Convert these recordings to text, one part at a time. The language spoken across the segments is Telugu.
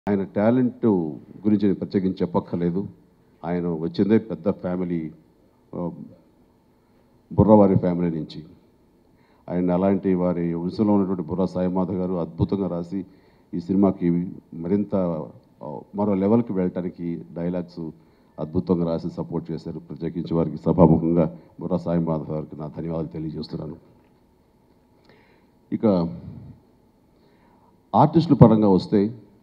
ఆయన టాలెంట్ గురించి నేను ప్రత్యేకించి చెప్పక్కర్లేదు ఆయన వచ్చిందే పెద్ద ఫ్యామిలీ ఆ, బుర్రవారి ఫ్యామిలీ నుంచి ఆయన అలాంటి వారి వంశంలో ఉన్నటువంటి బుర్ర సాయిమాధవ్ గారు అద్భుతంగా రాసి ఈ సినిమాకి మరింత ఆ, మరో లెవెల్కి వెళ్ళటానికి డైలాగ్స్ అద్భుతంగా రాసి సపోర్ట్ చేశారు ప్రత్యేకించి వారికి సభాముఖంగా బుర్ర సాయిమాధవ్ గారికి నా ధన్యవాదాలు తెలియజేస్తున్నాను ఇక ఆర్టిస్టుల పరంగా వస్తే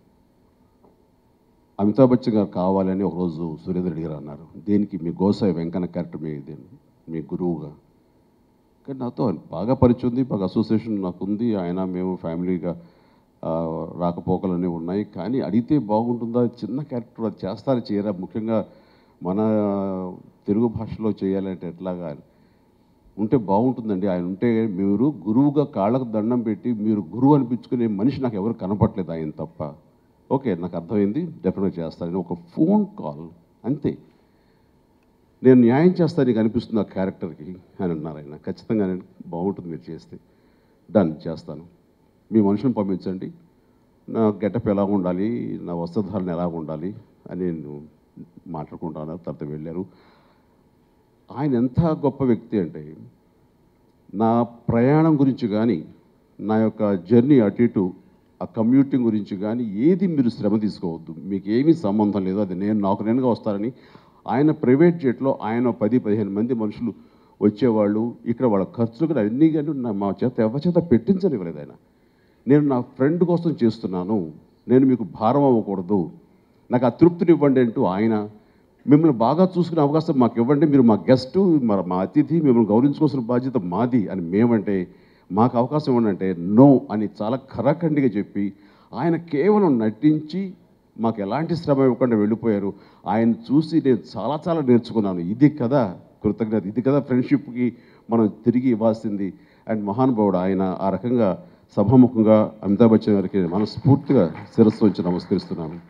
అమితాబ్ బచ్చన్ గారు కావాలని ఒకరోజు సురేంద్ర రెడ్డి గారు అన్నారు దేనికి మీ గోసాయి వెంకన్న క్యారెక్టర్ మీ ఇది మీ గురువుగా కానీ నాతో బాగా పరిచయం ఉంది బాగా అసోసియేషన్ నాకు ఉంది ఆయన మేము ఫ్యామిలీగా ఆ, రాకపోకలన్నీ ఉన్నాయి కానీ అడిగితే బాగుంటుందా చిన్న క్యారెక్టర్ అది చేస్తారని చేయరా ముఖ్యంగా మన తెలుగు భాషలో చేయాలంటే ఎట్లాగా ఉంటే బాగుంటుందండి ఆయన ఉంటే మీరు గురువుగా కాళ్ళకు దండం పెట్టి మీరు గురువు అనిపించుకునే మనిషి నాకు ఎవరు కనపట్లేదు ఆయన తప్ప ఓకే నాకు అర్థమైంది డెఫినెట్గా చేస్తానని ఒక ఫోన్ కాల్ అంతే నేను న్యాయం చేస్తాను నీకు అనిపిస్తుంది ఆ క్యారెక్టర్కి అని అన్నారు ఆయన ఖచ్చితంగా నేను బాగుంటుంది మీరు చేస్తే డన్ చేస్తాను మీ మనుషులను పంపించండి నా గెటప్ ఎలా ఉండాలి నా వస్త్రధారణ ఎలా ఉండాలి అని నేను మాట్లాడుకుంటాను తర్వాత వెళ్ళారు ఆయన ఎంత గొప్ప వ్యక్తి అంటే నా ప్రయాణం గురించి కానీ నా యొక్క జర్నీ అటు ఇటు ఆ కమ్యూటింగ్ గురించి కానీ ఏది మీరు శ్రమ తీసుకోవద్దు మీకు ఏమీ సంబంధం లేదు అది నేను నాకు నేనుగా వస్తారని ఆయన ప్రైవేట్ జెట్లో ఆయన పది పదిహేను మంది మనుషులు వచ్చేవాళ్ళు ఇక్కడ వాళ్ళ ఖర్చులు కూడా అన్నీ కానీ నా మా చేత ఎవరి చేత పెట్టించనివ్వలేదు ఆయన నేను నా ఫ్రెండ్ కోసం చేస్తున్నాను నేను మీకు భారం అవ్వకూడదు నాకు ఆ తృప్తిని ఇవ్వండి అంటూ ఆయన మిమ్మల్ని బాగా చూసుకునే అవకాశం మాకు ఇవ్వండి మీరు మా గెస్ట్ మరి మా అతిథి మిమ్మల్ని గౌరవించుకోవాల్సిన బాధ్యత మాది అని మేమంటే మాకు అవకాశం ఇవ్వండి అంటే నో అని చాలా ఖరాఖండిగా చెప్పి ఆయన కేవలం నటించి మాకు ఎలాంటి శ్రమ ఇవ్వకుండా వెళ్ళిపోయారు ఆయన చూసి నేను చాలా చాలా నేర్చుకున్నాను ఇది కదా కృతజ్ఞత ఇది కదా ఫ్రెండ్షిప్కి మనం తిరిగి ఇవ్వాల్సింది అండ్ మహానుభావుడు ఆయన ఆ రకంగా సభాముఖంగా అమితాబ్ బచ్చన్ గారికి మనస్ఫూర్తిగా శిరస్సు వచ్చి నమస్కరిస్తున్నాను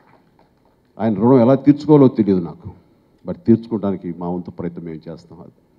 ఆయన రుణం ఎలా తీర్చుకోవాలో తెలియదు నాకు బట్ తీర్చుకోవడానికి మా వంతు ప్రయత్నం మేము చేస్తాం అది